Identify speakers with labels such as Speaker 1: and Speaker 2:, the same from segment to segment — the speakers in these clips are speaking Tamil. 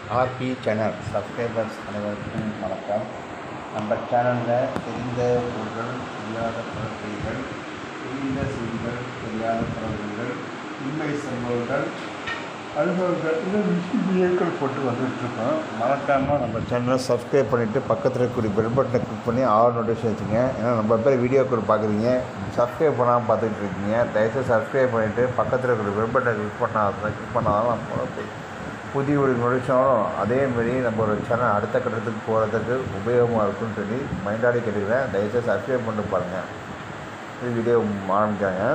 Speaker 1: ஆர்பி சேனல் சப்ஸ்கிரைபர்ஸ் அனைவருக்கும் வணக்கம் நம்ம சேனலில் தெரிந்த பொருட்கள் தெரியாத பொருட்கள் தெரிந்த செய்திகள் தெரியாத பொருட்கள் உண்மை சம்பவங்கள் அனுபவங்கள் இந்த விஷயங்கள் போட்டு வந்துட்டுருக்கோம் மறக்காமல் நம்ம சேனலை சப்ஸ்கிரைப் பண்ணிவிட்டு பக்கத்தில் இருக்கக்கூடிய பெல் பட்டனை கிளிக் பண்ணி ஆல் நோட்டிஃபிகேஷன் வச்சுங்க ஏன்னா நம்ம பேர் வீடியோக்கள் பார்க்குறீங்க சப்ஸ்கிரைப் பண்ணாமல் பார்த்துட்டு இருக்கீங்க தயவுசெய்து சப்ஸ்கிரைப் பண்ணிவிட்டு பக்கத்தில் இருக்கிற பெல் பட்டனை கிளிக் பண்ணாத கிளிக் பண்ணாதான் நம்ம போட புதிய ஒரு நொடிச்சாலும் அதேமாரி நம்ம ஒரு சேனல் அடுத்த கட்டத்துக்கு போகிறதுக்கு உபயோகமாக இருக்கும்னு சொல்லி மைண்டாடி கேட்டுக்கிறேன் தயவுசெய்து சப்ஸ்கிரைப் பண்ணிட்டு பாருங்கள் இது வீடியோ ஆரம்பிக்காங்க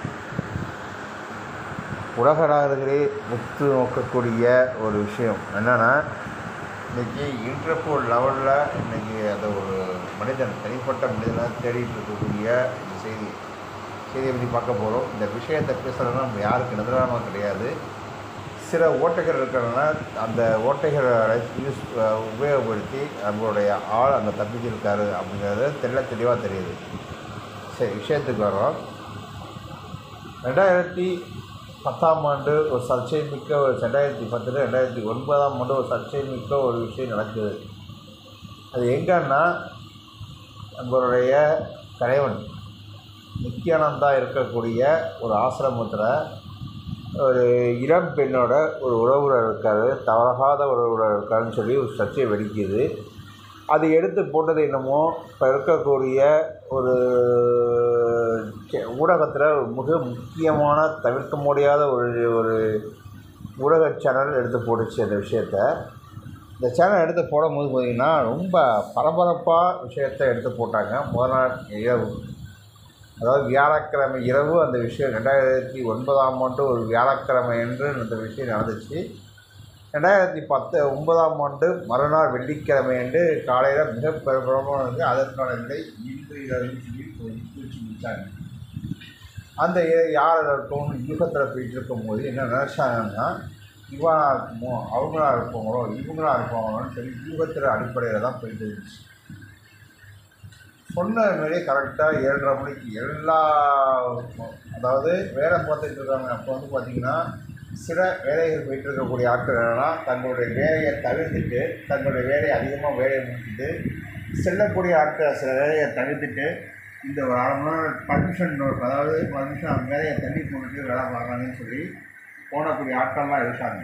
Speaker 1: உலக நாடுகளே முத்து நோக்கக்கூடிய ஒரு விஷயம் என்னென்னா இன்றைக்கி இன்டர்போல் லெவலில் இன்றைக்கி அந்த ஒரு மனிதன் தனிப்பட்ட மனிதனாக தேடிட்டு இருக்கக்கூடிய இந்த செய்தி செய்தியை பற்றி பார்க்க போகிறோம் இந்த விஷயத்தை பேசுகிறதுனா நம்ம யாருக்கு எதிரானவும் கிடையாது சில ஓட்டைகள் இருக்கிறதுனால அந்த ஓட்டைகளை யூஸ் உபயோகப்படுத்தி நம்மளுடைய ஆள் அங்கே தப்பிச்சிருக்காரு அப்படிங்கிறது தெள்ள தெளிவாக தெரியுது சரி விஷயத்துக்கு வரோம் ரெண்டாயிரத்தி பத்தாம் ஆண்டு ஒரு சர்ச்சை மிக்க ஒரு ரெண்டாயிரத்தி பத்தில் ரெண்டாயிரத்தி ஒன்பதாம் ஆண்டு ஒரு சர்ச்சை மிக்க ஒரு விஷயம் நடக்குது அது எங்கன்னா நம்மளுடைய தலைவன் நித்யானந்தா இருக்கக்கூடிய ஒரு ஆசிரமத்தில் ஒரு இளம் பெண்ணோட ஒரு உறவுறர் இருக்கார் தவறாத உறவுறர் இருக்காருன்னு சொல்லி ஒரு சர்ச்சை வெடிக்குது அது எடுத்து போட்டது என்னமோ இப்போ இருக்கக்கூடிய ஒரு ஊடகத்தில் மிக முக்கியமான தவிர்க்க முடியாத ஒரு ஒரு ஊடக சேனல் எடுத்து போட்டுச்சு அந்த விஷயத்த இந்த சேனல் எடுத்து போடும்போது பார்த்திங்கன்னா ரொம்ப பரபரப்பாக விஷயத்தை எடுத்து போட்டாங்க முதல் நாள் இரவு அதாவது வியாழக்கிழமை இரவு அந்த விஷயம் ரெண்டாயிரத்தி ஒன்பதாம் ஆண்டு ஒரு வியாழக்கிழமை என்று அந்த விஷயம் நடந்துச்சு ரெண்டாயிரத்தி பத்து ஒன்பதாம் ஆண்டு மறுநாள் வெள்ளிக்கிழமை என்று காலையில் மிக பிரபலமாக இருந்து அதற்கான விலை இன்று இரவு சொல்லி ஒரு பூச்சி முடித்தாங்க அந்த யார் இருக்கும் யூகத்தில் போயிட்டு இருக்கும்போது என்ன நினச்சாங்கன்னா இவனாக இருக்குமோ அவங்களா இருப்பாங்களோ இவங்களா இருப்பாங்களோன்னு சொல்லி யூகத்தில் அடிப்படையில் தான் போயிட்டு இருந்துச்சு சொன்ன மாதிரியே கரெக்டாக ஏழரை மணிக்கு எல்லா அதாவது வேலை பார்த்துட்டு இருக்காங்க அப்போ வந்து பார்த்திங்கன்னா சில வேலைகள் போயிட்டு இருக்கக்கூடிய ஆட்கள் என்னென்னா தங்களுடைய வேலையை தவிர்த்துட்டு தங்களுடைய வேலையை அதிகமாக வேலையை முடிச்சுட்டு செல்லக்கூடிய ஆட்கள் சில வேலையை தவிர்த்துட்டு இந்த ஒரு அரை மணி நேரம் பர்மிஷன் அதாவது பர்மிஷன் அவங்க வேலையை தள்ளி போட்டுட்டு வேலை பார்க்கலான்னு சொல்லி போனக்கூடிய ஆட்கள்லாம் இருக்காங்க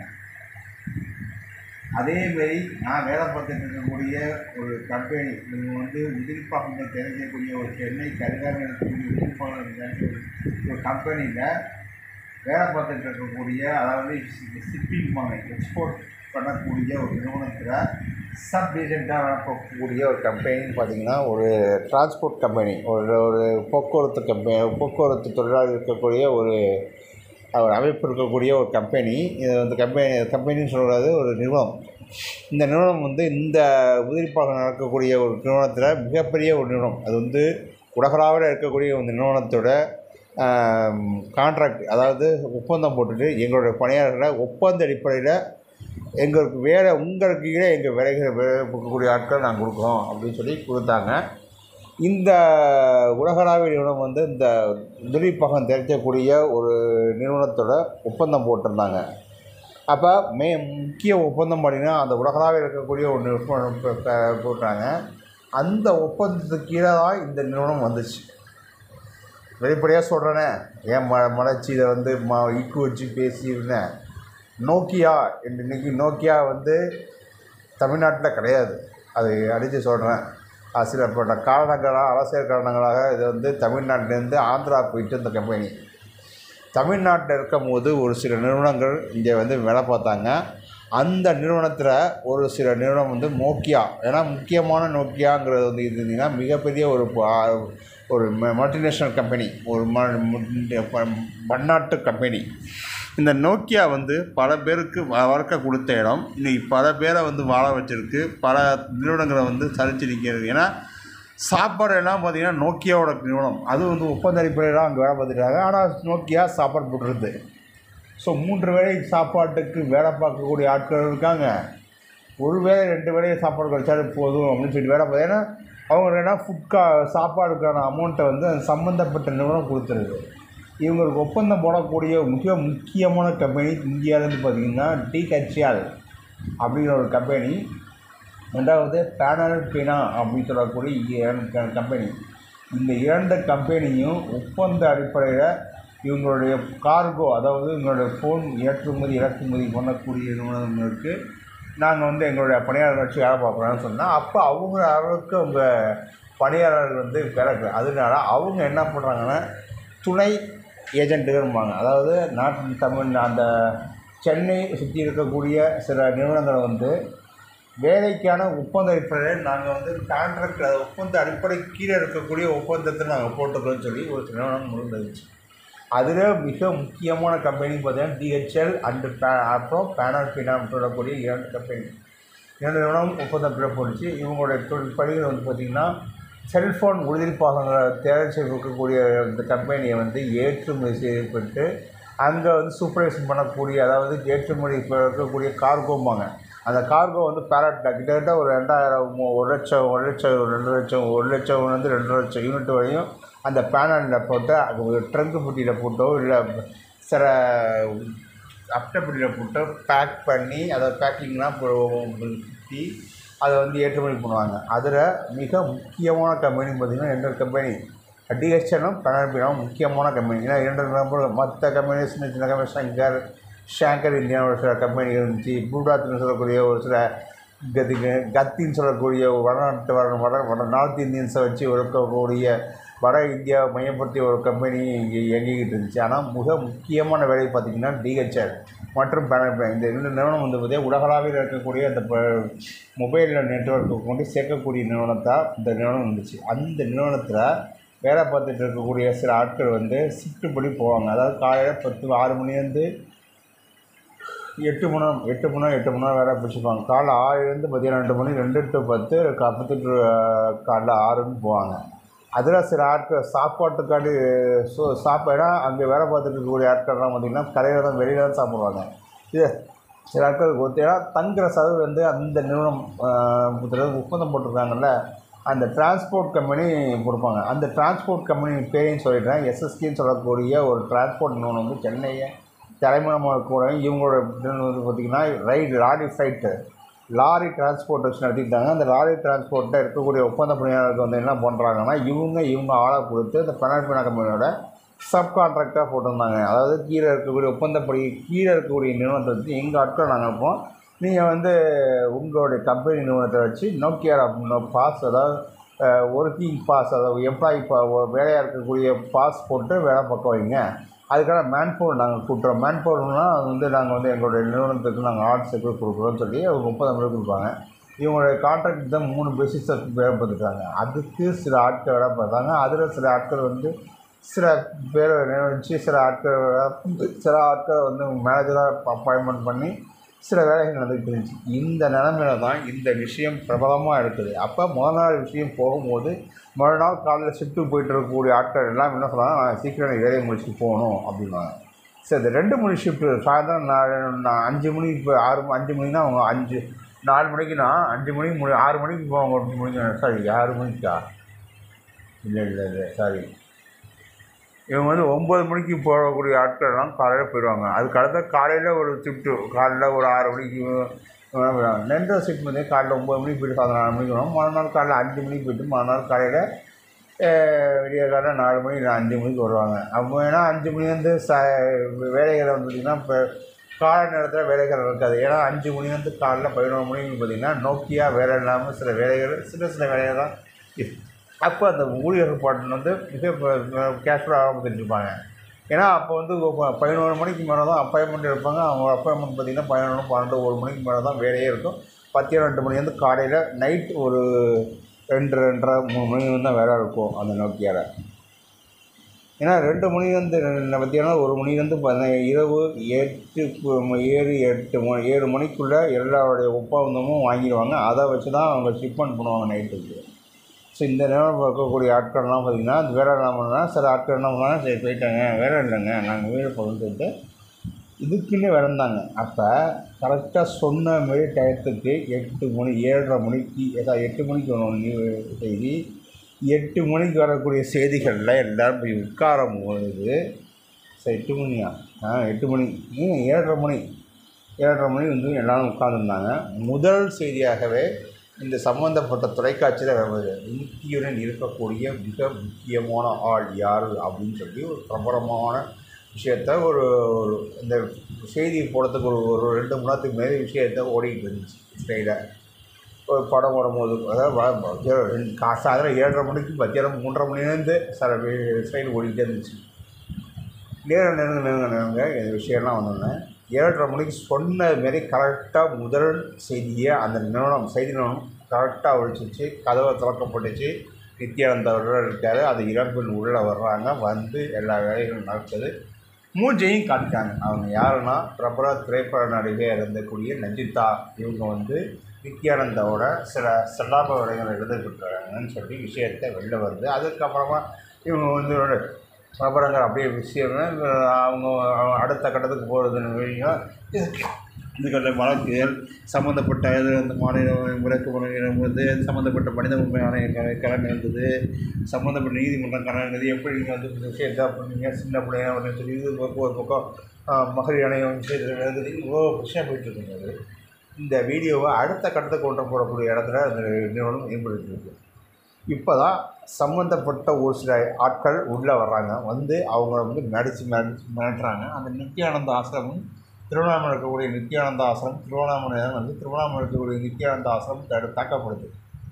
Speaker 1: அதேமாரி நான் வேலை பார்த்துட்டு இருக்கக்கூடிய ஒரு கம்பெனி இவங்க வந்து உதிரிப்பாகங்கள் தெரிஞ்சக்கூடிய ஒரு சென்னை கருகாமல் இருக்கக்கூடிய உதிரிப்பாக ஒரு கம்பெனியில் வேலை பார்த்துட்டு இருக்கக்கூடிய அதாவது ஷிப்பிங் பண்ண எக்ஸ்போர்ட் பண்ணக்கூடிய ஒரு நிறுவனத்தில் சப் ஏஜெண்ட்டாக வேலை பார்க்கக்கூடிய ஒரு கம்பெனின்னு பார்த்தீங்கன்னா ஒரு டிரான்ஸ்போர்ட் கம்பெனி ஒரு ஒரு போக்குவரத்து கம்பெனி போக்குவரத்து தொழிலாளி இருக்கக்கூடிய ஒரு ஒரு அமைப்பு இருக்கக்கூடிய ஒரு கம்பெனி இது வந்து கம்பெனி கம்பெனின்னு சொல்கிறது ஒரு நிறுவனம் இந்த நிறுவனம் வந்து இந்த உதிரிப்பாக நடக்கக்கூடிய ஒரு நிறுவனத்தில் மிகப்பெரிய ஒரு நிறுவனம் அது வந்து உலகளாவில் இருக்கக்கூடிய ஒரு நிறுவனத்தோட கான்ட்ராக்ட் அதாவது ஒப்பந்தம் போட்டுட்டு எங்களுடைய பணியாளர்களை ஒப்பந்த அடிப்படையில் எங்களுக்கு வேலை உங்களுக்கு கீழே எங்கள் வேலைகளை வேலை கொடுக்கக்கூடிய ஆட்கள் நாங்கள் கொடுக்குறோம் அப்படின்னு சொல்லி கொடுத்தாங்க இந்த உலகளாவிய நிறுவனம் வந்து இந்த உதிரிப்பகம் தெரிவிக்கக்கூடிய ஒரு நிறுவனத்தோட ஒப்பந்தம் போட்டிருந்தாங்க அப்போ மே முக்கிய ஒப்பந்தம் பண்ணினா அந்த உலகளாவில் இருக்கக்கூடிய ஒரு நிறுவனம் போட்டாங்க அந்த ஒப்பந்தத்துக்கு கீழே தான் இந்த நிறுவனம் வந்துச்சு வெளிப்படையாக சொல்கிறேனே ஏன் ம மலைச்சி இதை வந்து ம இக்கு வச்சு பேசியிருந்தேன் நோக்கியா இன்றைக்கி நோக்கியா வந்து தமிழ்நாட்டில் கிடையாது அது அடித்து சொல்கிறேன் சில பட்ட காரணங்களாக அரசியல் காரணங்களாக இது வந்து தமிழ்நாட்டிலேருந்து ஆந்திரா போயிட்டு இந்த கம்பெனி தமிழ்நாட்டில் இருக்கும் போது ஒரு சில நிறுவனங்கள் இங்கே வந்து வேலை பார்த்தாங்க அந்த நிறுவனத்தில் ஒரு சில நிறுவனம் வந்து நோக்கியா ஏன்னா முக்கியமான நோக்கியாங்கிறது வந்து இருந்தீங்கன்னா மிகப்பெரிய ஒரு ஒரு மல்டிநேஷ்னல் கம்பெனி ஒரு பன்னாட்டு கம்பெனி இந்த நோக்கியா வந்து பல பேருக்கு வளர்க்க கொடுத்த இடம் இன்றைக்கி பல பேரை வந்து வாழ வச்சிருக்கு பல நிறுவனங்களை வந்து சரிச்சு நிற்கிறது ஏன்னா சாப்பாடு எல்லாம் பார்த்திங்கன்னா நோக்கியாவோட நிறுவனம் அது வந்து ஒப்பந்த அடிப்படையில் அங்கே வேலை பார்த்துட்டாங்க ஆனால் நோக்கியா சாப்பாடு போட்டுருது ஸோ மூன்று வேளை சாப்பாட்டுக்கு வேலை பார்க்கக்கூடிய ஆட்கள் இருக்காங்க ஒரு வேளை ரெண்டு வேலையை சாப்பாடு கிடைச்சாலும் போதும் அப்படின்னு சொல்லிட்டு வேலை பார்த்து ஏன்னா அவங்க என்ன ஃபுட் கா சாப்பாடுக்கான அமௌண்ட்டை வந்து அந்த சம்மந்தப்பட்ட நிறுவனம் கொடுத்துருது இவங்களுக்கு ஒப்பந்தம் போடக்கூடிய மிக முக்கியமான கம்பெனி இந்தியாவிலேருந்து பார்த்திங்கன்னா டிஹெச்ஆல் அப்படிங்கிற ஒரு கம்பெனி ரெண்டாவது பேனல் பினா அப்படின்னு சொல்லக்கூடிய இரண்டு கம்பெனி இந்த இரண்டு கம்பெனியும் ஒப்பந்த அடிப்படையில் இவங்களுடைய கார்கோ அதாவது இவங்களுடைய ஃபோன் ஏற்றுமதி இறக்குமதி பண்ணக்கூடிய நிறுவனங்களுக்கு நாங்கள் வந்து எங்களுடைய பணியாளர் வச்சு வேலை பார்க்குறோன்னு சொன்னால் அப்போ அவங்க அளவுக்கு அவங்க பணியாளர்கள் வந்து வேலை கிடையாது. அதனால அவங்க என்ன பண்ணுறாங்கன்னா துணை ஏஜென்ட்டுகள்பாங்க அதாவது நாட்டின் தமிழ் அந்த சென்னை சுற்றி இருக்கக்கூடிய சில நிறுவனங்களை வந்து வேலைக்கான ஒப்பந்த அடிப்படையில் நாங்கள் வந்து கான்ட்ராக்ட் ஒப்பந்த அடிப்படை கீழே இருக்கக்கூடிய ஒப்பந்தத்தை நாங்கள் போட்டுக்கிறோம்னு சொல்லி ஒரு சில நிறுவனம் முடிந்துச்சு அதில் மிக முக்கியமான கம்பெனி பார்த்தீங்கன்னா டிஹெச்எல் அண்டு பே அப்புறம் பேனர் ஃபினான் சொல்லக்கூடிய இரண்டு கம்பெனி இரண்டு நிறுவனம் ஒப்பந்தம் போட்டுச்சு இவங்களுடைய தொழில் பணிகள் வந்து பார்த்திங்கன்னா செல்ஃபோன் உறுதில் பாகங்களை தேர்வு செய்யக்கூடிய இந்த கம்பெனியை வந்து ஏற்றுமதி செய்யப்பட்டு அங்கே வந்து சூப்பர்வைசன் பண்ணக்கூடிய அதாவது ஏற்றுமதி இப்போ இருக்கக்கூடிய கார்கோம்பாங்க அந்த கார்கோ வந்து பேரட் கிட்டத்தட்ட ஒரு ரெண்டாயிரம் மூ- ஒரு லட்சம் ஒரு லட்சம் ஒரு ரெண்டு லட்சம் ஒரு லட்சம்லேருந்து ரெண்டு லட்சம் யூனிட் வரையும் அந்த பேனலில் போட்டு அது ஒரு ட்ரங்கு பெட்டியில் போட்டோ இல்லை சில அப்டப்பட்டியில் போட்டு பேக் பண்ணி அதை பேக்கிங்லாம் சுற்றி அதை வந்து ஏற்றுமதி பண்ணுவாங்க அதில் மிக முக்கியமான கம்பெனி பார்த்திங்கன்னா எந்த கம்பெனி டிஹெச்எலும் கனர்பியும் முக்கியமான கம்பெனி ஏன்னா இரண்டு நம்பர் மற்ற கம்பெனி சின்ன சின்ன கம்பெனி ஷங்கர் ஷேங்கர் இந்தியா ஒரு சில கம்பெனி இருந்துச்சு பூடாத்துன்னு சொல்லக்கூடிய ஒரு சில கத்தி கத்தின்னு சொல்லக்கூடிய ஒரு வடநாட்டு வட வட வட நார்த் இந்தியன்ஸை வச்சு இருக்கக்கூடிய வட இந்தியாவை மையப்படுத்திய ஒரு கம்பெனி இங்கே இயங்கிக்கிட்டு இருந்துச்சு ஆனால் மிக முக்கியமான வேலை பார்த்திங்கன்னா டிஹெச்எல் மற்றும் பேனர் இந்த ரெண்டு நிறுவனம் வந்து பார்த்தீங்கன்னா உலகளாவில் இருக்கக்கூடிய அந்த மொபைல் நெட்ஒர்க்கை கொண்டு சேர்க்கக்கூடிய நிறுவனத்தான் இந்த நிறுவனம் இருந்துச்சு அந்த நிறுவனத்தில் வேலை பார்த்துட்டு இருக்கக்கூடிய சில ஆட்கள் வந்து ஷிஃப்ட் படி போவாங்க அதாவது காலையில் பத்து ஆறு மணிலேருந்து எட்டு மணி நேரம் எட்டு மணி நேரம் எட்டு மணி நேரம் வேலை பிடிச்சிப்பாங்க காலைல ஆறுலேருந்து மதியம் ரெண்டு மணி ரெண்டு டு பத்து க- பத்து டு அஹ், காலைல ஆறுன்னு போவாங்க அதில் சில ஆட்கள் சாப்பாட்டுக்காண்டி ஸோ சாப்பாடா அங்கே வேலை பார்த்துட்டு இருக்கக்கூடிய ஆட்கள்லாம் பார்த்திங்கன்னா கடையில் தான் வெளியில் தான் சாப்பிடுவாங்க இது சில ஆட்களுக்கு பார்த்தீங்கன்னா தங்குற செலவு வந்து அந்த நிறுவனம் ஆஹ், இதுல ஒப்பந்தம் போட்டிருக்காங்கல்ல அந்த டிரான்ஸ்போர்ட் கம்பெனி கொடுப்பாங்க அந்த டிரான்ஸ்போர்ட் கம்பெனி பேரையும் சொல்லிடுறேன் எஸ்எஸ்கின்னு சொல்லக்கூடிய ஒரு டிரான்ஸ்போர்ட் நிறுவனம் வந்து சென்னையை தலைமையிடமாக கூட இவங்களோட இதுன்னு வந்து பார்த்திங்கன்னா ride lorry flight lorry transport வச்சு நடத்திட்டாங்க அந்த லாரி டிரான்ஸ்போர்ட்டில் இருக்கக்கூடிய ஒப்பந்த பணியாளருக்கு வந்து என்ன பண்ணுறாங்கன்னா இவங்க இவங்க ஆளை கொடுத்து இந்த பெனால்பினா கம்பெனியோட சப் கான்ட்ராக்டாக போட்டிருந்தாங்க அதாவது கீழே இருக்கக்கூடிய ஒப்பந்தப்படி கீழே இருக்கக்கூடிய நிறுவனத்தை வச்சு எங்கள் ஆட்கள் நாங்கள் இருப்போம் நீங்கள் வந்து உங்களுடைய கம்பெனி நிறுவனத்தை வச்சு நோக்கியார் அப்படின்னு பாஸ் அதாவது ஒர்க்கிங் பாஸ் அதாவது எம்ப்ளாயி பா வேலையாக இருக்கக்கூடிய பாஸ் போட்டு வேலை பார்க்க வைங்க அதுக்கான மேன் பவர் நாங்கள் கூட்டுறோம் மேன் பவர்னா அது வந்து நாங்கள் வந்து எங்களுடைய நிறுவனத்துக்கு நாங்கள் ஆர்ட்ஸுக்கு கொடுக்குறோம்னு சொல்லி ஒரு முப்பது பேர் கொடுப்பாங்க இவங்களுடைய கான்ட்ராக்ட் தான் மூணு பேசிஸை வேலை பார்த்துட்டாங்க அதுக்கு சில ஆட்கள் வேலை பார்த்தாங்க அதில் சில ஆட்கள் வந்து சில பேரை நியமிச்சு சில ஆட்கள் வந்து சில ஆட்களை வந்து மேனேஜராக அப்பாயின்மெண்ட் பண்ணி சில வேலைகள் நடந்துகிட்டு இருந்துச்சு இந்த நிலமையில தான் இந்த விஷயம் பிரபலமாக இருக்குது அப்போ முதல் நாள் விஷயம் போகும்போது மறுநாள் காலையில் ஷிஃப்ட்டு போயிட்டு இருக்கக்கூடிய ஆட்கள் எல்லாம் என்ன சொல்கிறாங்க நான் சீக்கிரம் எனக்கு வேலையை முடிச்சுட்டு போகணும் அப்படின்னாங்க சரி இந்த ரெண்டு மணி ஷிஃப்ட்டு சாயந்தரம் நான் நான் அஞ்சு மணிக்கு இப்போ ஆறு ம- அஞ்சு மணினா அவங்க அஞ்சு நாலு மணிக்குனா அஞ்சு மணிக்கு முடி ஆறு மணிக்கு போவாங்க முடிஞ்ச சாரி ஆறு மணிக்கா இல்லை இல்லை இல்லை சாரி இவங்க வந்து ஒம்பது மணிக்கு போகக்கூடிய ஆட்கள்லாம் காலையில் போயிடுவாங்க அதுக்கு அடுத்த காலையில் ஒரு ஷிஃப்ட்டு காலையில் ஒரு ஆறு மணிக்கு ரெண்டு ஷிஃப்ட் வந்து காலையில் ஒம்பது மணிக்கு போயிட்டு சாயந்தரம் நாலு மணிக்கு வரும் மறுநாள் காலையில் அஞ்சு மணிக்கு போயிட்டு மறுநாள் காலையில் விடிய காலையில் நாலு மணிக்கு இல்லை அஞ்சு மணிக்கு வருவாங்க அப்போ ஏன்னா அஞ்சு மணிலேருந்து ச வேலைகளை வந்து பார்த்திங்கன்னா இப்போ காலை நேரத்தில் வேலைகள் இருக்காது ஏன்னா அஞ்சு மணிலேருந்து காலைல பதினோரு மணிக்கு பார்த்திங்கன்னா நோக்கியா வேலை இல்லாமல் சில வேலைகள் சில சில வேலைகள் தான் இருக்கு. அப்போ அந்த ஊழியர்கள் பாட்டு வந்து மிக கேஷுவலாக ஆரம்பிச்சுட்டு இருப்பாங்க ஏன்னா அப்போ வந்து ஒ- பதினோரு மணிக்கு மேலே தான் அப்பாயின்மெண்ட் எடுப்பாங்க அவங்க அப்பாயின்மெண்ட் பார்த்திங்கன்னா பதினொன்று பன்னெண்டு ஒரு மணிக்கு மேலே தான் வேலையே இருக்கும் பத்து ரெண்டு மணிலேருந்து காலையில் நைட் ஒரு ரெண்டு ரெண்டரை மூணு மணி தான் வேலை இருக்கும் அந்த நோக்கியாவில் ஏன்னா ரெண்டு மணிலேருந்து பார்த்தீங்கன்னா ஒரு மணிலேருந்து பார்த்தீங்கன்னா இரவு எட்டு கு- ஏழு எட்டு மணி ஏழு மணிக்குள்ளே எல்லாருடைய ஒப்பந்தமும் வாங்கிடுவாங்க அதை வச்சு தான் அவங்க ஷிப்மெண்ட் பண்ணுவாங்க நைட்டுக்கு ஸோ இந்த நேரம் இருக்கக்கூடிய ஆட்கள்லாம் பார்த்திங்கன்னா அந்த வேலை என்ன பண்ணுன்னா சில ஆட்கள் என்ன பண்ணுவாங்க சரி போயிட்டாங்க வேலை இல்லைங்க நாங்கள் வீடு போகணும்னு சொல்லிட்டு இதுக்குன்னே விளந்தாங்க அப்போ கரெக்டாக சொன்ன மாரி டயத்துக்கு எட்டு மணி ஏழரை மணிக்கு ஏதாவது எட்டு மணிக்கு வரணும் நியூ செய்தி எட்டு மணிக்கு வரக்கூடிய செய்திகளில் எல்லோரும் போய் உட்காரும் பொழுது சரி எட்டு மணியா ஆ எட்டு மணி ஏன் ஏழரை மணி ஏழரை மணி வந்து எல்லாரும் உட்காந்துருந்தாங்க முதல் செய்தியாகவே இந்த சம்பந்தப்பட்ட தொலைக்காட்சியில் வருவது இந்தியுடன் இருக்கக்கூடிய மிக முக்கியமான ஆள் யார் அப்படின்னு சொல்லி ஒரு பிரபலமான விஷயத்த ஒரு ஒரு இந்த செய்தி போடுறதுக்கு ஒரு ஒரு ரெண்டு மணி நேரத்துக்கு மேலே விஷயத்த ஓடிக்கிட்டு இருந்துச்சு ஸ்டைலாக ஒரு படம் ஓடும்போது அதாவது வ- மத்தியானம் ரெண்டு கா சாயந்தரம் ஏழரை மணிக்கு மத்தியானம் மூன்றரை மணிலேருந்து சில ஸ்டைல் ஓடிக்கிட்டே இருந்துச்சு நேரம் நெருங்க நெருங்க நெருங்க இந்த விஷயம்லாம் வந்தோடனே ஏழரை மணிக்கு சொன்ன மாரி கரெக்டாக முதல் செய்தியை அந்த நிறுவனம் செய்தி நிறுவனம் கரெக்டாக ஒழிச்சிச்சு கதவை திறக்கப்பட்டுச்சு நித்யானந்த அவர்கள் இருக்காரு அது இளம்பெண் உள்ளே வர்றாங்க வந்து எல்லா வேலைகளும் நடக்குது மூஞ்சையும் காட்டிட்டாங்க அவங்க யாருன்னா பிரபல திரைப்பட நடிகை இருந்தக்கூடிய நஜிதா இவங்க வந்து நித்யானந்தாவோட சில செல்லாப விலைகள் எழுதப்பட்டுறாங்கன்னு சொல்லி விஷயத்தை வெளில வருது அதுக்கப்புறமா இவங்க வந்து ஒரு பிரபலங்கள் அப்படியே விஷயம் அவங்க அடுத்த கட்டத்துக்கு போகிறதுன்னு விஷயம் இதுகளில் வழக்குகள் சம்மந்தப்பட்ட இது அந்த மாநில விலக்கு முறையிடம் வந்து சம்மந்தப்பட்ட மனித உரிமை ஆணைய கடமை இருந்தது சம்மந்தப்பட்ட நீதிமன்றம் கடமை இருந்தது எப்படி நீங்கள் வந்து இந்த விஷயத்தை பண்ணீங்க சின்ன பிள்ளைங்க அப்படின்னு சொல்லி இது ஒரு ஒரு பக்கம் ஆ, மகளிர் ஆணையம் விஷயத்தில் இருந்தது இவ்வளோ பிரச்சனை போயிட்டு இருக்கும்போது இந்த வீடியோவை அடுத்த கட்டத்துக்கு கொண்டு போடக்கூடிய இடத்துல அந்த நிறுவனம் மேம்படுத்தி இருக்கு இப்போ தான் சம்மந்தப்பட்ட ஒரு சில ஆட்கள் உள்ளே வர்றாங்க வந்து அவங்க வந்து நடித்து நடிச்சு மிரட்டுறாங்க அந்த நித்யானந்த ஆசிரமம் திருவண்ணாமலை இருக்கக்கூடிய நித்யானந்த ஆசிரமம் திருவண்ணாமலை தான் வந்து திருவண்ணாமலை இருக்கக்கூடிய நித்யானந்த ஆசிரமம் தடு தாக்கப்படுது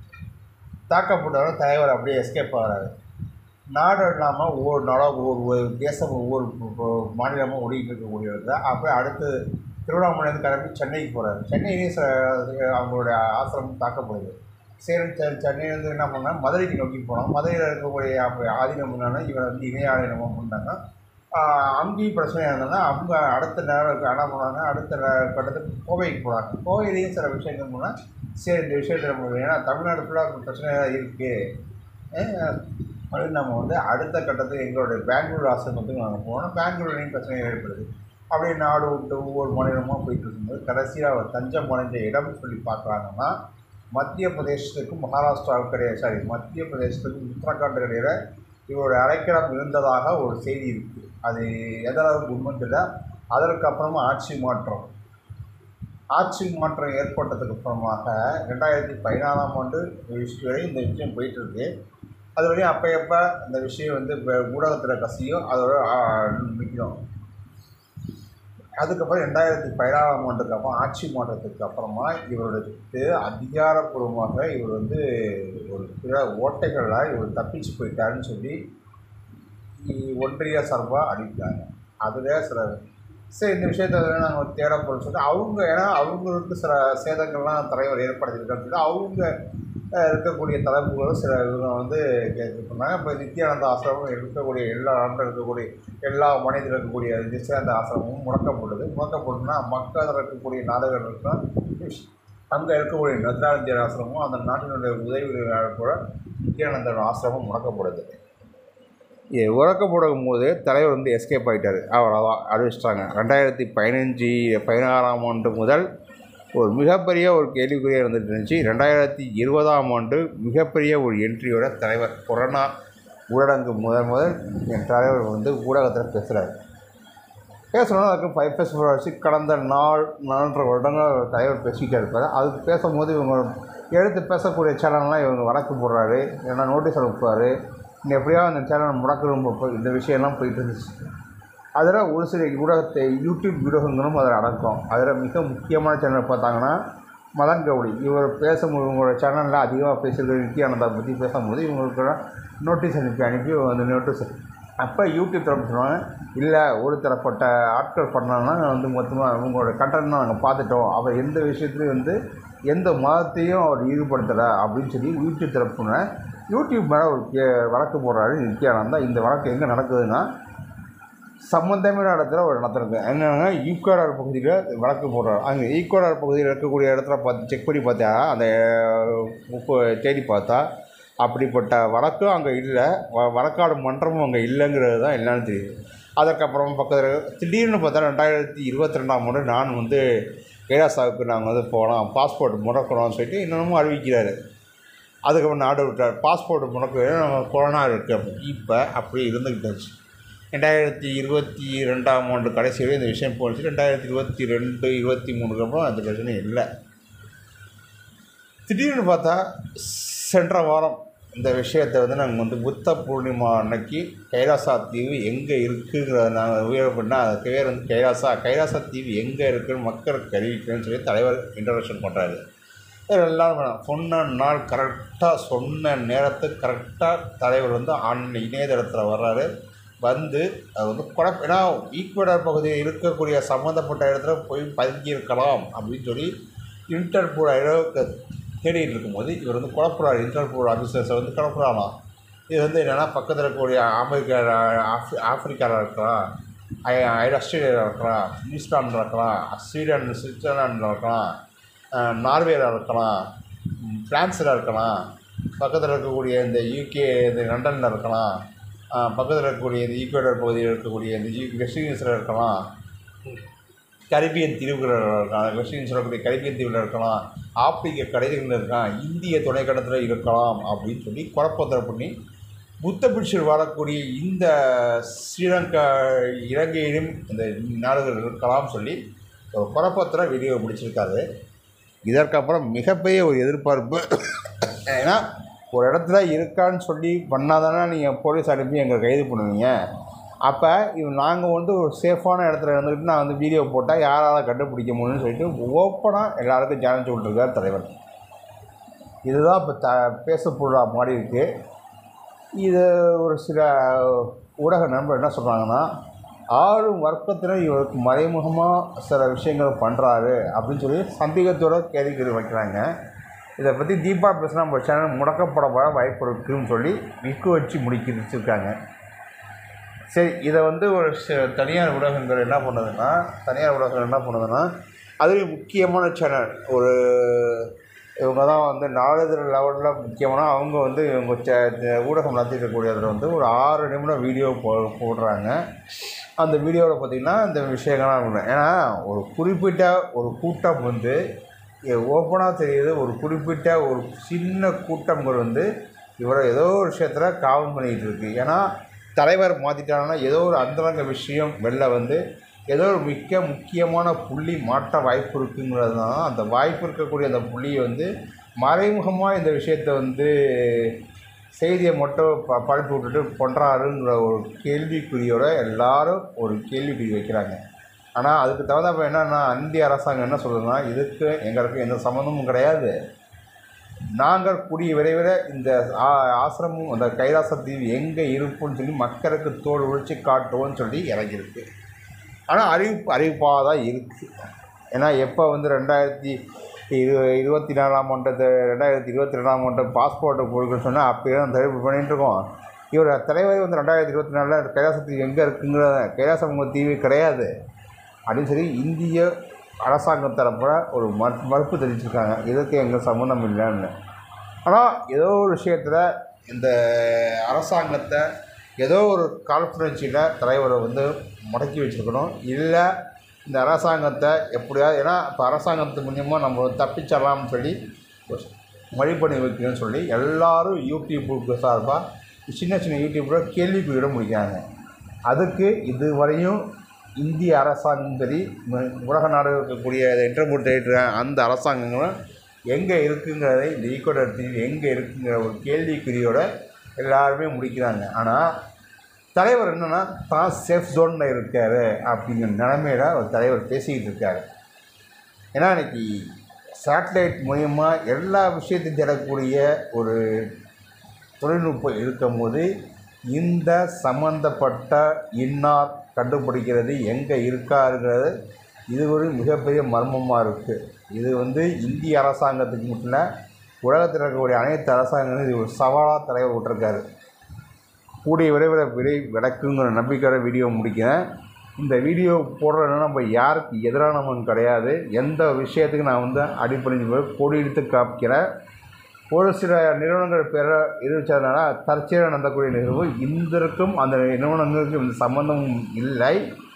Speaker 1: தாக்கப்பட்டவரை தலைவர் அப்படியே எஸ்கேப் ஆகிறாரு நாடு இல்லாமல் ஒவ்வொரு நாடாக ஒவ்வொரு ஒரு தேசம் ஒவ்வொரு மாநிலமாக ஓடிக்கிட்டு இருக்கக்கூடிய இடத்துல அப்போ அடுத்து திருவண்ணாமலையிலேருந்து கிளம்பி சென்னைக்கு போகிறாரு சென்னையிலேயே சில அவங்களுடைய ஆசிரமம் தாக்கப்படுது சரி செ சென்னையிலேருந்து என்ன பண்ணால் மதுரைக்கு நோக்கி போனோம் மதுரையில் இருக்கக்கூடிய அப்போ ஆதீனம் என்னன்னா இவரை வந்து இணைய ஆதீனமாக பண்ணாங்க அங்கேயும் பிரச்சனையாக இருந்ததுன்னா அவங்க அடுத்த நேரம் என்ன பண்ணாங்க அடுத்த நே- கட்டத்துக்கு கோவைக்கு போனாங்க கோவையிலேயும் சில விஷயங்கள் போனால் சரி இந்த விஷயத்தில் நம்ம ஏன்னா தமிழ்நாடு ஃபுல்லாக பிரச்சனையாக இருக்குது அப்படின்னு நம்ம வந்து அடுத்த கட்டத்துக்கு எங்களுடைய பெங்களூர் ஆசிரமத்துக்கு நாங்கள் போனோம் பெங்களூர்லேயும் பிரச்சனை ஏற்படுது அப்படியே நாடு விட்டு ஒவ்வொரு மாநிலமாக போயிட்டு இருக்கும்போது கடைசியாக அவர் தஞ்சம் அடைஞ்ச இடம் சொல்லி பார்க்குறாங்கன்னா மத்திய பிரதேசத்துக்கும் மகாராஷ்டிராவுக்கு கிடையாது சாரி மத்திய பிரதேசத்துக்கும் உத்தரகாண்ட் இடையில இவருடைய அரைக்கிடம் இருந்ததாக ஒரு செய்தி இருக்குது அது எந்த அளவுக்கு உண்மைன்னு தெரியல அதற்கப்புறமா ஆட்சி மாற்றம் ஆட்சி மாற்றம் ஏற்பட்டதுக்கு அப்புறமாக ரெண்டாயிரத்தி பதினாலாம் ஆண்டு விஷயம் வரை இந்த விஷயம் போயிட்டு இருக்கு அது வரையும் அப்போ எப்போ இந்த விஷயம் வந்து ஊடகத்தில் கசியும் அதோட நிற்கணும் அதுக்கப்புறம் ரெண்டாயிரத்தி பதினாறாம் ஆண்டுக்கு அப்புறம் ஆட்சி மாற்றத்துக்கு அப்புறமா இவருக்கு அதிகாரப்பூர்வமாக இவர் வந்து ஒரு பிற ஓட்டைகளாக இவர் தப்பிச்சு போயிட்டாருன்னு சொல்லி இ- ஒன்றிய சார்பாக அடிக்கிறாங்க அதில் சில சரி இந்த விஷயத்தை நாங்கள் தேட போகிறோம்னு சொல்லிட்டு அவங்க ஏன்னா அவங்களுக்கு சில சேதங்கள்லாம் தலைவர் ஏற்படுத்தியிருக்கான்னு சொல்லிட்டு அவங்க அஹ், இருக்கக்கூடிய தலைப்புகளும் சில இவங்க வந்து கேட்டு பண்ணாங்க இப்போ நித்யானந்த ஆசிரமம் இருக்கக்கூடிய எல்லா நாட்டில் இருக்கக்கூடிய எல்லா மனிதர்கள் இருக்கக்கூடிய நித்யானந்த ஆசிரமமும் முடக்கப்படுது முடக்கப்பட்டுனா மக்கள் இருக்கக்கூடிய நாடுகள் இருக்கலாம் அங்கே இருக்கக்கூடிய நத்ரானந்தியர் ஆசிரமமும் அந்த நாட்டினுடைய உதவியாளர் கூட நித்யானந்தர் ஆசிரமம் முடக்கப்படுது இது உறக்கப்படும் போது தலைவர் வந்து எஸ்கேப் ஆகிட்டார் அவ்வளோதான் அறிவிச்சிட்டாங்க ரெண்டாயிரத்தி பதினஞ்சு பதினாறாம் ஆண்டு முதல் ஒரு மிகப்பெரிய ஒரு கேள்விக்குறியாக இருந்துட்டு இருந்துச்சு ரெண்டாயிரத்தி இருபதாம் ஆண்டு மிகப்பெரிய ஒரு என்ட்ரியோட தலைவர் கொரோனா ஊரடங்கு முதல் முதல் என் தலைவர் வந்து ஊடகத்தில் பேசுகிறார் பேசணும்னா அதுக்கு ஃபைவ் பேச வச்சு கடந்த நாள் நான்கரை வருடங்கள் தலைவர் பேசிக்கிட்டே இருப்பார் அதுக்கு பேசும்போது இவங்க எடுத்து பேசக்கூடிய சேனல்லாம் இவங்க வழக்கு போடுறாரு இல்லைன்னா நோட்டீஸ் அனுப்புவார் இன்னும் எப்படியாவது அந்த சேனல் முடக்கணும் போ- இந்த விஷயம்லாம் போயிட்டு இருந்துச்சு அதில் ஒரு சில ஊடகத்தை யூடியூப் ஊடகங்களும் அதில் அடக்கம் அதில் மிக முக்கியமான சேனல் பார்த்தாங்கன்னா மதன் கவுடி இவர் பேசும்போது இவங்களோட சேனலில் அதிகமாக பேசுகிற நித்யானந்தா பற்றி பேசும்போது இவங்களுக்கு நோட்டீஸ் அனுப்பி அனுப்பி அந்த நோட்டீஸ் அப்போ யூடியூப் தரப்பு சொல்லுவாங்க இல்லை ஒரு தரப்பட்ட ஆட்கள் பண்ணாங்கன்னா வந்து மொத்தமாக உங்களோட கண்டென்ட் நாங்கள் பார்த்துட்டோம் அவர் எந்த விஷயத்துலையும் வந்து எந்த மதத்தையும் அவர் ஈடுபடுத்தலை அப்படின்னு சொல்லி யூடியூப் தரப்புன யூடியூப் மேலே ஒரு கே வழக்கு போடுறாரு நித்யானந்தா இந்த வழக்கு எங்கே நடக்குதுன்னா சம்மந்தமே இடத்துல ஒரு நடத்திருக்கு என்னன்னா ஈக்குவலார் பகுதியில் வழக்கு போடுறாரு அங்கே ஈக்குவலார் பகுதியில் இருக்கக்கூடிய இடத்துல பார்த்து செக் பண்ணி பார்த்தா அந்த முப்ப தேடி பார்த்தா அப்படிப்பட்ட வழக்கும் அங்கே இல்லை வ வழக்காடு மன்றமும் அங்கே இல்லைங்கிறது தான் என்னன்னு தெரியுது அதற்கப்புறம் பக்கத்தில் திடீர்னு பார்த்தா ரெண்டாயிரத்தி இருபத்தி ரெண்டாம் ஆண்டு நான் வந்து கைலாசாவுக்கு நாங்கள் வந்து போகலாம் பாஸ்போர்ட் முடக்கணும்னு சொல்லிட்டு இன்னமும் அறிவிக்கிறாரு அதுக்கப்புறம் நாடு விட்டார் பாஸ்போர்ட் முடக்க நம்ம கொரோனா இருக்குது அப்படி இப்போ அப்படி இருந்துக்கிட்டு இருந்துச்சு ரெண்டாயிரத்தி இருபத்தி ரெண்டாம் ஆண்டு கடைசி வரை இந்த விஷயம் போணுச்சு ரெண்டாயிரத்தி இருபத்தி ரெண்டு இருபத்தி மூணுக்கு அப்புறம் அந்த பிரச்சனை இல்லை திடீர்னு பார்த்தா சென்ற வாரம் இந்த விஷயத்தை வந்து நாங்கள் வந்து புத்த பூர்ணிமா அன்னைக்கு கைலாசா தீவு எங்கே இருக்குங்கிறத நாங்கள் உயர பண்ணால் அது பேர் வந்து கைலாசா கைலாசா தீவு எங்கே இருக்குன்னு மக்களுக்கு அறிவிக்கணும்னு சொல்லி தலைவர் இன்ட்ரடக்ஷன் பண்ணுறாரு எல்லாரும் வேணாம் சொன்ன நாள் கரெக்டாக சொன்ன நேரத்துக்கு கரெக்டாக தலைவர் வந்து ஆன் இணையதளத்தில் வர்றாரு வந்து அது வந்து குழப்ப ஏன்னா ஈக்குவடர் பகுதியில் இருக்கக்கூடிய சம்மந்தப்பட்ட இடத்துல போய் பதுங்கியிருக்கலாம் அப்படின்னு சொல்லி இன்டர்போல் அளவுக்கு தேடிட்டு இருக்கும்போது இவர் வந்து குழப்புறாரு இன்டர்போல் ஆஃபீஸர்ஸை வந்து குழப்புறாலாம் இது வந்து என்னென்னா பக்கத்தில் இருக்கக்கூடிய அமெரிக்கா ஆஃப்ரி ஆஃப்ரிக்காவில் இருக்கலாம் ஐ ஐ- ஆஸ்திரேலியாவில் இருக்கலாம் நியூசிலாண்டில் இருக்கலாம் ஸ்வீடன் சுவிட்சர்லாண்டில் இருக்கலாம் அஹ், நார்வேல இருக்கலாம் ம், பிரான்ஸில் இருக்கலாம் பக்கத்தில் இருக்கக்கூடிய இந்த யூகே இந்த லண்டனில் இருக்கலாம் அஹ், பக்கத்தில் இருக்கக்கூடிய இந்த ஈக்குவேட்டர் பகுதியில் இருக்கக்கூடிய இந்த யூ வெஸ்ட் இண்டீஸில் இருக்கலாம் கரிபியன் தீவுகளில் இருக்கலாம் வெஸ்டின் சொல்லக்கூடிய கரிபியன் தீவில் இருக்கலாம் ஆப்பிரிக்க கடைகளில் இருக்கலாம் இந்திய துணைக்கண்டத்தில் இருக்கலாம் அப்படின்னு சொல்லி குழப்பத்தை பண்ணி புத்த பிடிச்சில் வாழக்கூடிய இந்த ஸ்ரீலங்கா இலங்கையிலும் இந்த நாடுகள் இருக்கலாம் சொல்லி ஒரு குழப்பத்தில் வீடியோ முடிச்சிருக்காரு இதற்கப்புறம் மிகப்பெரிய ஒரு எதிர்பார்ப்பு ஏன்னா ஒரு இடத்துல இருக்கான்னு சொல்லி பண்ணாதானே நீங்கள் போலீஸ் அனுப்பி எங்களை கைது பண்ணுவீங்க அப்போ இது நாங்கள் வந்து ஒரு சேஃபான இடத்துல இருந்துக்கிட்டு நான் வந்து வீடியோ போட்டால் யாரால் கண்டுபிடிக்க முடியும்னு சொல்லிட்டு ஓப்பனாக எல்லாருக்கும் சேலஞ்சு விட்டுருக்கார் தலைவர் இதுதான் இப்போ த பேசப்படுற மாதிரி இருக்குது இது ஒரு சில ஊடக நண்பர் என்ன சொல்கிறாங்கன்னா ஆளும் வர்க்கத்தினர் இவருக்கு மறைமுகமாக சில விஷயங்கள் பண்ணுறாரு அப்படின்னு சொல்லி சந்தேகத்தோட கேள்வி வைக்கிறாங்க இதை பற்றி தீபா பேசினா நம்ம சேனல் முடக்கப்பட வாய்ப்பு இருக்குன்னு சொல்லி விக்கு வச்சு முடிக்க வச்சுருக்காங்க சரி இதை வந்து ஒரு ச- தனியார் ஊடகங்கள் என்ன பண்ணுதுன்னா தனியார் ஊடகங்கள் என்ன பண்ணுதுன்னா அதுலேயும் முக்கியமான சேனல் ஒரு இவங்க தான் வந்து நாளிதழ் லெவலில் முக்கியமான அவங்க வந்து இவங்க சே- இந்த ஊடகம் நடத்திட்டு இருக்கக்கூடியதில் வந்து ஒரு ஆறு நிமிடம் வீடியோ போ போடுறாங்க அந்த வீடியோவில் பார்த்திங்கன்னா இந்த விஷயங்கள்லாம் இருக்கும் ஏன்னா ஒரு குறிப்பிட்ட ஒரு கூட்டம் வந்து ஓப்பனாக தெரியுது ஒரு குறிப்பிட்ட ஒரு சின்ன கூட்டங்கள் வந்து இவரை ஏதோ ஒரு விஷயத்தில் காவல் பண்ணிக்கிட்டு இருக்கு ஏன்னா தலைவர் மாற்றிட்டாங்கன்னா ஏதோ ஒரு அந்தரங்க விஷயம் வெளில வந்து ஏதோ ஒரு மிக்க முக்கியமான புள்ளி மாற்ற வாய்ப்பு இருக்குங்கிறது தான் அந்த வாய்ப்பு இருக்கக்கூடிய அந்த புள்ளியை வந்து மறைமுகமாக இந்த விஷயத்தை வந்து செய்தியை மட்டும் ப பரப்பி விட்டுட்டு பண்ணுறாருங்கிற ஒரு கேள்விக்குறியோட எல்லாரும் ஒரு கேள்விக்குறி வைக்கிறாங்க ஆனால் அதுக்கு தகுந்தாப்ப என்னன்னா இந்திய அரசாங்கம் என்ன சொல்லுதுன்னா இதுக்கு எங்களுக்கு எந்த சம்மந்தமும் கிடையாது நாங்கள் கூடிய விரைவில் இந்த ஆ- ஆசிரமம் அந்த கைலாச தீவு எங்கே இருப்புன்னு சொல்லி மக்களுக்கு தோல் உழிச்சு காட்டுவோம்னு சொல்லி இறங்கியிருக்கு ஆனால் அறிவிப்பு அறிவிப்பாக தான் இருக்குது ஏன்னா எப்போ வந்து ரெண்டாயிரத்தி இரு இருபத்தி நாலாம் ஆண்டு ரெண்டாயிரத்தி இருபத்தி ரெண்டாம் ஆண்டு பாஸ்போர்ட்டை கொடுக்குன்னு சொன்னால் அப்போயே தான் தடுப்பு பண்ணிட்டு இருக்கோம் இவர் தலைவர் வந்து ரெண்டாயிரத்தி இருபத்தி நாலில் கைலாச தீவு எங்கே இருக்குங்கிற கைலாசம் தீவு கிடையாது அப்படின்னு சொல்லி இந்திய அரசாங்கம் தரப்புல ஒரு மறு மறுப்பு தெரிவிச்சிருக்காங்க இதுக்கு எங்கள் சம்மந்தம் இல்லைன்னு ஆனால் ஏதோ ஒரு விஷயத்தில் இந்த அரசாங்கத்தை ஏதோ ஒரு காழ்ப்புணர்ச்சியில் தலைவரை வந்து முடக்கி வச்சுருக்கணும் இல்லை இந்த அரசாங்கத்தை எப்படியாவது ஏன்னா இப்போ அரசாங்கத்து மூலியமாக நம்ம தப்பிச்சிடலாம்னு சொல்லி வழி பண்ணி வைக்கணும்னு சொல்லி எல்லாரும் யூடியூப்புக்கு சார்பாக சின்ன சின்ன யூடியூப்பில் கேள்விக்குறியிட முடிக்கிறாங்க அதுக்கு இதுவரையும் இந்திய அரசாங்கம் சரி ம- உலக நாடுகள் இருக்கக்கூடிய இன்டர்போர்ட் அந்த அரசாங்கங்களும் எங்கே இருக்குங்கிறதை இந்த ஈக்குவடர் தீவு எங்கே இருக்குங்கிற ஒரு கேள்விக்குறியோட எல்லாருமே முடிக்கிறாங்க ஆனால் தலைவர் என்னென்னா தான் சேஃப் ஜோனில் இருக்கார் அப்படிங்கிற நிலமையில ஒரு தலைவர் பேசிக்கிட்டு இருக்காரு ஏன்னா இன்னைக்கு சேட்டலைட் மூலயமா எல்லா விஷயத்தையும் தேடக்கூடிய ஒரு தொழில்நுட்பம் இருக்கும்போது இந்த சம்பந்தப்பட்ட இன்னார் கண்டுபிடிக்கிறது எங்கே இருக்காருங்கிறது இது ஒரு மிகப்பெரிய மர்மமாக இருக்குது இது வந்து இந்திய அரசாங்கத்துக்கு மட்டும் இல்லை உலகத்தில் இருக்கக்கூடிய அனைத்து அரசாங்கங்களும் இது ஒரு சவாலாக தலைவர் விட்டுருக்காரு கூடிய விரைவில் விடை விளக்குங்கிற நம்பிக்கையோட வீடியோ முடிக்கிறேன் இந்த வீடியோ போடுறதுனா நம்ம யாருக்கு எதிரானவன் கிடையாது எந்த விஷயத்துக்கு நான் வந்து அடிப்படைஞ்சு போய் கொடி எடுத்து காமிக்கிறேன் ஒரு சில நிறுவனங்கள் பேர இருந்துச்சதுனால தற்செயலாக நடந்தக்கூடிய நிகழ்வு இந்திருக்கும் அந்த நிறுவனங்களுக்கும் இந்த சம்மந்தமும் இல்லை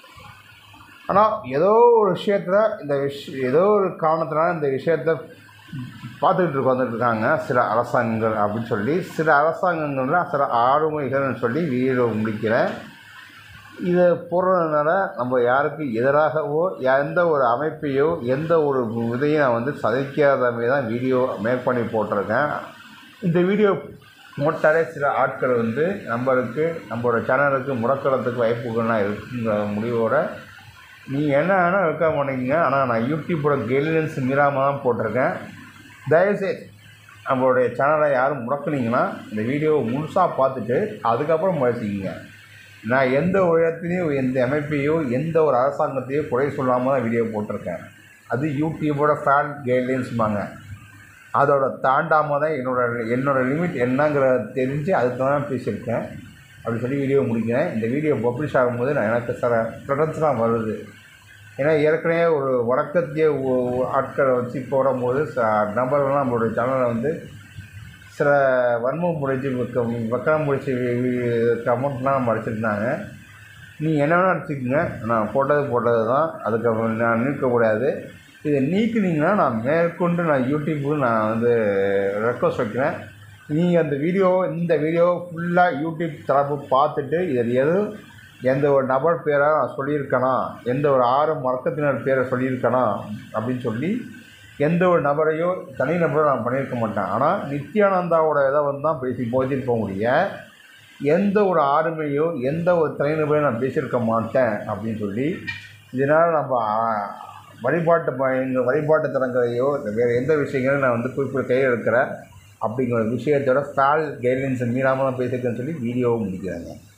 Speaker 1: ஆனால் ஏதோ ஒரு விஷயத்தில் இந்த விஷ் ஏதோ ஒரு காரணத்தினால இந்த விஷயத்த பார்த்துக்கிட்டு இருக்க வந்துட்டு இருக்காங்க சில அரசாங்கங்கள் அப்படின்னு சொல்லி சில அரசாங்கங்கள்ல சில ஆளுமைகள்னு சொல்லி வீடியோ முடிக்கிறேன் இதை போடுறதுனால நம்ம யாருக்கு எதிராகவோ எந்த ஒரு அமைப்பையோ எந்த ஒரு இதையும் நான் வந்து சதைக்காத மாதிரி தான் வீடியோ மேக் பண்ணி போட்டிருக்கேன் இந்த வீடியோ போட்டாலே சில ஆட்கள் வந்து நம்மளுக்கு நம்மளோட சேனலுக்கு முடக்கிறதுக்கு வாய்ப்புகள்லாம் இருக்குங்கிற முடிவோட நீங்கள் என்ன வேணால் இருக்க மாட்டீங்க ஆனால் நான் யூடியூப்போட கைட்லைன்ஸ் மீறாமல் தான் போட்டிருக்கேன் தயவுசெய்து நம்மளுடைய சேனலை யாரும் முடக்குனீங்கன்னா இந்த வீடியோவை முழுசாக பார்த்துட்டு அதுக்கப்புறம் முயற்சிக்கிங்க நான் எந்த ஒரு இடத்துலையும் எந்த அமைப்பையோ எந்த ஒரு அரசாங்கத்தையோ குறை சொல்லாமல் தான் வீடியோ போட்டிருக்கேன் அது யூடியூபோட ஃபேன் கைட்லைன்ஸ்பாங்க அதோட தாண்டாமல் தான் என்னோட என்னோடய லிமிட் என்னங்கிறத தெரிஞ்சு அதுக்கு தான் பேசியிருக்கேன் அப்படி சொல்லி வீடியோ முடிக்கிறேன் இந்த வீடியோ பப்ளிஷ் ஆகும்போது நான் எனக்கு சில ப்ரெடன்ஸ்லாம் வருது ஏன்னா ஏற்கனவே ஒரு வழக்கத்திய ஒ- ஒ- ஆட்களை வச்சு போடும்போது ச நபர்கள்லாம் நம்மளுடைய சேனலை வந்து சில வன்மம் முடிச்சு வக்கரம் முடிச்சு கமெண்ட்லாம் நம்ம அடிச்சிருந்தாங்க நீ என்ன வேணால் அடிச்சுக்கோங்க நான் போட்டது போட்டது தான் அதுக்கு நான் நீக்கக்கூடாது இதை நீக்குனீங்கன்னா நான் மேற்கொண்டு நான் யூடியூப்புக்கு நான் வந்து ரெக்வஸ்ட் வைக்கிறேன் நீங்கள் அந்த வீடியோ இந்த வீடியோ ஃபுல்லாக யூடியூப் தரப்பு பார்த்துட்டு இதில் எதுவும் எந்த ஒரு நபர் பேரை நான் சொல்லியிருக்கேனா எந்த ஒரு ஆறு மறக்கத்தினர் பேரை சொல்லியிருக்கேனா அப்படின்னு சொல்லி எந்த ஒரு நபரையோ தனி நபரை நான் பண்ணியிருக்க மாட்டேன் ஆனால் நித்யானந்தாவோட இதை வந்து தான் பேசி போதிருக்க முடிய எந்த ஒரு ஆளுமையோ எந்த ஒரு தனிநபரையும் நான் பேசியிருக்க மாட்டேன் அப்படின்னு சொல்லி இதனால் நம்ம ஆ, வழிபாட்டு ப- எங்கள் வழிபாட்டு தலங்களையோ இல்லை வேறு எந்த விஷயங்களையும் நான் வந்து குறிப்பிட்ட கையில் எடுக்கிறேன் அப்படிங்கிற விஷயத்தோட ஸ்டால் கைட்லைன்ஸை மீறாமல் தான் பேசியிருக்கேன்னு சொல்லி வீடியோவும் முடிக்கிறாங்க